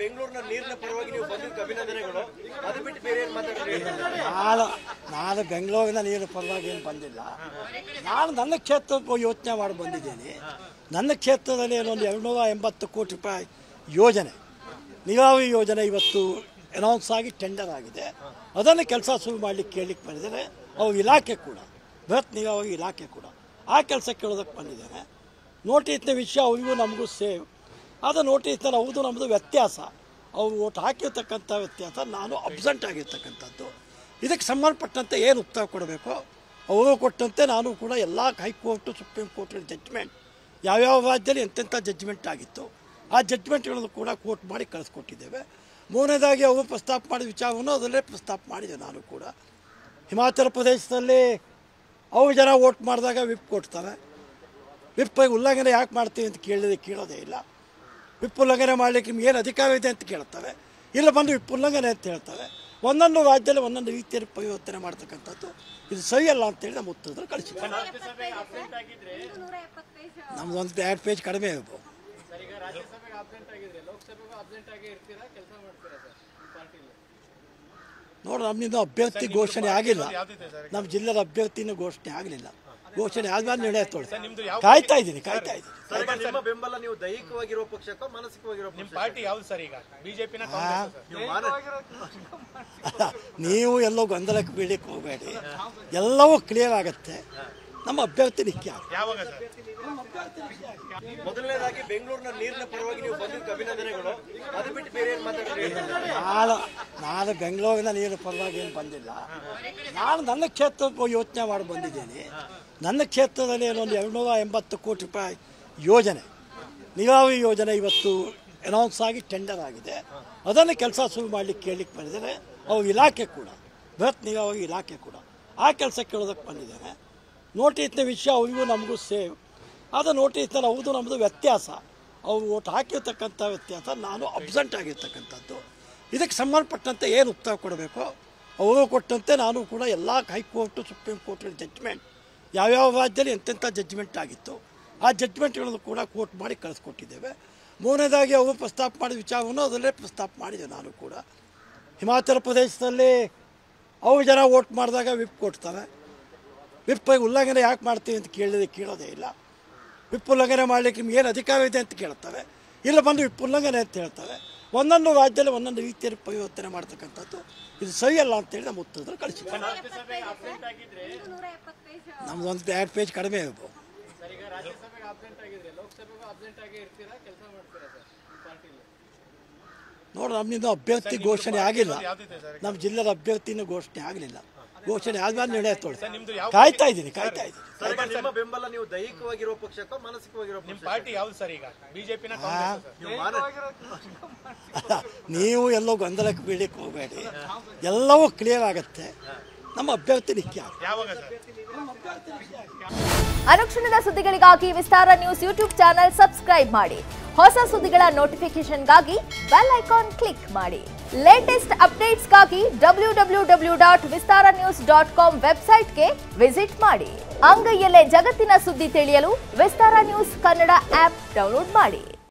ಬೆಂಗಳೂರಿನ ನೀರಿನ ಪರವಾಗಿ ನೀವು ಬಂದಿದ್ದಕ್ಕೆ ಅಭಿನಂದನೆಗಳು ಅದು ಬಿಟ್ಟು ಬೇರೆ ಏನು ಮಾತಾಡ್ತೀರಿ ನಾನು ನಾನು ಬೆಂಗಳೂರಿನ ನೀರು ಪರವಾಗಿ ಏನು ಬಂದಿಲ್ಲ ನಾನು ನನ್ನ ಕ್ಷೇತ್ರಕ್ಕೆ ಯೋಚನೆ ಮಾಡಿ ಬಂದಿದ್ದೀನಿ ನನ್ನ ಕ್ಷೇತ್ರದಲ್ಲಿ ಒಂದು ಎರಡುನೂರ ಎಂಬತ್ತು ಕೋಟಿ ರೂಪಾಯಿ ಯೋಜನೆ ನೀರಾವರಿ ಯೋಜನೆ ಇವತ್ತು ಅನೌನ್ಸ್ ಆಗಿ ಟೆಂಡರ್ ಆಗಿದೆ ಅದನ್ನು ಕೆಲಸ ಶುರು ಮಾಡಲಿಕ್ಕೆ ಕೇಳಲಿಕ್ಕೆ ಬಂದಿದ್ದಾರೆ ಅವ್ರ ಇಲಾಖೆ ಕೂಡ ಬೃಹತ್ ನೀರಾವರಿ ಇಲಾಖೆ ಕೂಡ ಆ ಕೆಲಸ ಕೇಳೋದಕ್ಕೆ ಬಂದಿದ್ದೇನೆ ನೋಟಿಸ್ನ ವಿಷಯ ಅವರಿಗೂ ನಮಗೂ ಸೇವ್ ಅದು ನೋಟಿಸ್ನಲ್ಲಿ ಅವ್ರದ್ದು ನಮ್ಮದು ವ್ಯತ್ಯಾಸ ಅವರು ಓಟ್ ಹಾಕಿರ್ತಕ್ಕಂಥ ವ್ಯತ್ಯಾಸ ನಾನು ಅಬ್ಸೆಂಟ್ ಆಗಿರ್ತಕ್ಕಂಥದ್ದು ಇದಕ್ಕೆ ಸಂಬಂಧಪಟ್ಟಂತೆ ಏನು ಉತ್ತರ ಕೊಡಬೇಕು ಅವರು ಕೊಟ್ಟಂತೆ ನಾನು ಕೂಡ ಎಲ್ಲ ಹೈಕೋರ್ಟು ಸುಪ್ರೀಂ ಕೋರ್ಟ್ ಜಡ್ಜ್ಮೆಂಟ್ ಯಾವ್ಯಾವ ರಾಜ್ಯದಲ್ಲಿ ಎಂತೆಂಥ ಜಡ್ಜ್ಮೆಂಟ್ ಆಗಿತ್ತು ಆ ಜಡ್ಜ್ಮೆಂಟ್ಗಳನ್ನು ಕೂಡ ಕೋರ್ಟ್ ಮಾಡಿ ಕಳಿಸ್ಕೊಟ್ಟಿದ್ದೇವೆ ಮೂರನೇದಾಗಿ ಅವರು ಪ್ರಸ್ತಾಪ ಮಾಡಿದ ವಿಚಾರವನ್ನು ಅದರಲ್ಲೇ ಪ್ರಸ್ತಾಪ ಮಾಡಿದೆ ನಾನು ಕೂಡ ಹಿಮಾಚಲ ಪ್ರದೇಶದಲ್ಲಿ ಅವು ಜನ ವೋಟ್ ಮಾಡಿದಾಗ ವಿಪ್ ಕೊಡ್ತಾರೆ ವಿಪ್ ಉಲ್ಲಂಘನೆ ಯಾಕೆ ಮಾಡ್ತೀವಿ ಅಂತ ಕೇಳಿದ್ರೆ ಕೇಳೋದೇ ಇಲ್ಲ ವಿಪ್ ಉಲ್ಲಂಘನೆ ಮಾಡಲಿಕ್ಕೆ ನಿಮ್ಗೆ ಏನು ಅಧಿಕಾರ ಇದೆ ಅಂತ ಕೇಳ್ತಾರೆ ಇಲ್ಲ ಬಂದು ವಿಪ್ ಉಲ್ಲಂಘನೆ ಅಂತ ಹೇಳ್ತಾರೆ ಒಂದೊಂದು ರಾಜ್ಯದಲ್ಲಿ ಒಂದೊಂದು ರೀತಿಯಲ್ಲಿ ಪರಿವರ್ತನೆ ಮಾಡ್ತಕ್ಕಂಥದ್ದು ಇದು ಸರಿಯಲ್ಲ ಅಂತೇಳಿ ನಮ್ಮ ಉತ್ತರದಲ್ಲಿ ಕಳಿಸಿದ್ದೆ ನಮ್ದು ಒಂದು ಎರಡು ಪೇಜ್ ಕಡಿಮೆ ಇರ್ಬೋದು ನೋಡು ನಮ್ಮಿಂದ ಅಭ್ಯರ್ಥಿ ಘೋಷಣೆ ಆಗಿಲ್ಲ ನಮ್ಮ ಜಿಲ್ಲೆದ ಅಭ್ಯರ್ಥಿನೂ ಘೋಷಣೆ ಆಗಲಿಲ್ಲ ಘೋಷಣೆ ಆದ್ಮೇಲೆ ನಿರ್ಣಯ ತೊಗೊಳ್ಳಿ ಕಾಯ್ತಾ ಇದ್ದೀನಿ ಕಾಯ್ತಾ ಇದ್ದೀನಿ ಸರ್, ಈಗ ನಿಮ್ಮ ಬೆಂಬಲ ನೀವು ದೈಹಿಕವಾಗಿರೋ ಪಕ್ಷಕ್ಕೋ ಮಾನಸಿಕವಾಗಿರೋ ನಿಮ್ ಪಕ್ಷ ಪಾರ್ಟಿ ಯಾವ್ದು ಸರ್ ಈಗ ಬಿಜೆಪಿನ ನೀವು ಮಾನ ನೀವು ಎಲ್ಲೋ ಗೊಂದಲಕ್ಕೆ ಬೀಳಕ್ಕೆ ಹೋಗಬೇಡಿ ಎಲ್ಲವೂ ಕ್ಲಿಯರ್ ಆಗುತ್ತೆ ನಮ್ಮ ಅಭ್ಯರ್ಥಿ ನಿತ್ಯ ಯಾವಾಗ ಸರ್ ಮೊದಲನೇದಾಗಿ ಬೆಂಗಳೂರಿನ ನೀರಿನ ಪರವಾಗಿ ನೀವು ಬಂದಿದ್ದಕ್ಕೆ ಅಭಿನಂದನೆಗಳು ಅದು ಬಿಟ್ಟು ಬೇರೆ ಏನು ಮಾತಾಡ್ತೀರಿ ನಾನು ನಾನು ಬೆಂಗಳೂರಿನ ನೀರು ಪರವಾಗಿ ಏನು ಬಂದಿಲ್ಲ ನಾನು ನನ್ನ ಕ್ಷೇತ್ರಕ್ಕೆ ಯೋಚನೆ ಮಾಡಿ ಬಂದಿದ್ದೀನಿ ನನ್ನ ಕ್ಷೇತ್ರದಲ್ಲಿ ಒಂದು ಎರಡುನೂರ ಎಂಬತ್ತು ಕೋಟಿ ರೂಪಾಯಿ ಯೋಜನೆ ನೀರಾವರಿ ಯೋಜನೆ ಇವತ್ತು ಅನೌನ್ಸ್ ಆಗಿ ಟೆಂಡರ್ ಆಗಿದೆ ಅದನ್ನು ಕೆಲಸ ಶುರು ಮಾಡಲಿಕ್ಕೆ ಕೇಳಲಿಕ್ಕೆ ಬಂದಿದ್ದಾರೆ ಅವ್ರ ಇಲಾಖೆ ಕೂಡ ಬೃಹತ್ ನೀರಾವರಿ ಇಲಾಖೆ ಕೂಡ ಆ ಕೆಲಸ ಕೇಳೋದಕ್ಕೆ ಬಂದಿದ್ದೇನೆ ನೋಟಿಸ್ನ ವಿಷಯ ಅವರಿಗೂ ನಮಗೂ ಸೇವ್ ಅದು ನೋಟಿಸ್ನಲ್ಲಿ ಅವ್ರದ್ದು ನಮ್ಮದು ವ್ಯತ್ಯಾಸ ಅವರು ಓಟ್ ಹಾಕಿರ್ತಕ್ಕಂಥ ವ್ಯತ್ಯಾಸ ನಾನು ಅಬ್ಸೆಂಟ್ ಆಗಿರ್ತಕ್ಕಂಥದ್ದು ಇದಕ್ಕೆ ಸಂಬಂಧಪಟ್ಟಂತೆ ಏನು ಉತ್ತರ ಕೊಡಬೇಕು ಅವರು ಕೊಟ್ಟಂತೆ ನಾನು ಕೂಡ ಎಲ್ಲ ಹೈಕೋರ್ಟು ಸುಪ್ರೀಂ ಕೋರ್ಟ್ ಜಡ್ಜ್ಮೆಂಟ್ ಯಾವ್ಯಾವ ರಾಜ್ಯದಲ್ಲಿ ಎಂತೆಂಥ ಜಡ್ಜ್ಮೆಂಟ್ ಆಗಿತ್ತು ಆ ಜಡ್ಜ್ಮೆಂಟ್ಗಳನ್ನು ಕೂಡ ಕೋರ್ಟ್ ಮಾಡಿ ಕಳಿಸ್ಕೊಟ್ಟಿದ್ದೇವೆ ಮೂರನೇದಾಗಿ ಅವರು ಪ್ರಸ್ತಾಪ ಮಾಡಿದ ವಿಚಾರವನ್ನು ಅದರಲ್ಲೇ ಪ್ರಸ್ತಾಪ ಮಾಡಿದೆ ನಾನು ಕೂಡ ಹಿಮಾಚಲ ಪ್ರದೇಶದಲ್ಲಿ ಅವು ಜನ ವೋಟ್ ಮಾಡಿದಾಗ ವಿಪ್ ಕೊಡ್ತಾರೆ ವಿಪ್ ಉಲ್ಲಂಘನೆ ಯಾಕೆ ಮಾಡ್ತೀವಿ ಅಂತ ಕೇಳಿದ್ರೆ ಕೇಳೋದೇ ಇಲ್ಲ ವಿಪ್ ಉಲ್ಲಂಘನೆ ಮಾಡಲಿಕ್ಕೆ ನಿಮ್ಗೆ ಏನು ಅಧಿಕಾರ ಇದೆ ಅಂತ ಕೇಳ್ತಾರೆ ಇಲ್ಲ ಬಂದು ವಿಪ್ ಉಲ್ಲಂಘನೆ ಅಂತ ಹೇಳ್ತಾರೆ ಒಂದೊಂದು ರಾಜ್ಯದಲ್ಲಿ ಒಂದೊಂದು ರೀತಿಯಲ್ಲಿ ಪರಿವರ್ತನೆ ಮಾಡ್ತಕ್ಕಂಥದ್ದು ಇದು ಸರಿಯಲ್ಲ ಅಂತೇಳಿ ನಮ್ಮ ಉತ್ತರದಲ್ಲಿ ಕಳಿಸಿದ್ದೆ ನಮ್ದು ಒಂದು ಎರಡು ಪೇಜ್ ಕಡಿಮೆ ಇರ್ಬೋದು ನೋಡು ನಮ್ಮಿಂದ ಅಭ್ಯರ್ಥಿ ಘೋಷಣೆ ಆಗಿಲ್ಲ ನಮ್ಮ ಜಿಲ್ಲೆದ ಅಭ್ಯರ್ಥಿನೂ ಘೋಷಣೆ ಆಗಲಿಲ್ಲ ಘೋಷಣೆ ಆದ್ಮೇಲೆ ನಿರ್ಣಯ ತೊಗೊಳ್ಳಿ ಕಾಯ್ತಾ ಇದ್ದೀನಿ ಕಾಯ್ತಾ ಇದ್ದೀನಿ ಸರ್, ಈಗ ನಿಮ್ಮ ಬೆಂಬಲ ನೀವು ದೈಹಿಕವಾಗಿರೋ ಪಕ್ಷಕ್ಕೋ ಮಾನಸಿಕವಾಗಿರೋ ನಿಮ್ ಪಕ್ಷ ಪಾರ್ಟಿ ಯಾವ್ದು ಸರ್ ಈಗ ಬಿಜೆಪಿನ ನೀವು ಮಾನ ನೀವು ಎಲ್ಲೋ ಗೊಂದಲಕ್ಕೆ ಬೀಳಕ್ಕೆ ಹೋಗಬೇಡಿ ಎಲ್ಲವೂ ಕ್ಲಿಯರ್ ಆಗುತ್ತೆ ನಮ್ಮ ಅಭ್ಯರ್ಥಿ ನಿತ್ಯ ಯಾವಾಗ ಸರ್ ಅನುಕ್ಷಣದ ಸುದ್ದಿಗಳಿಗಾಗಿ Vistara news YouTube channel subscribe ಮಾಡಿ ಹೊಸ ಸುದ್ದಿಗಳ ನೋಟಿಫಿಕೇಶನ್ಗಾಗಿ ಬೆಲ್ ಐಕಾನ್ ಕ್ಲಿಕ್ ಮಾಡಿ ಲೇಟೆಸ್ಟ್ ಅಪ್ಡೇಟ್ಸ್ಗಾಗಿ W W W dot Vistara news dot com ವೆಬ್ಸೈಟ್ಗೆ ವಿಸಿಟ್ ಮಾಡಿ ಅಂಗೈಯಲ್ಲೇ ಜಗತ್ತಿನ ಸುದ್ದಿ ತಿಳಿಯಲು Vistara news Kannada app download ಮಾಡಿ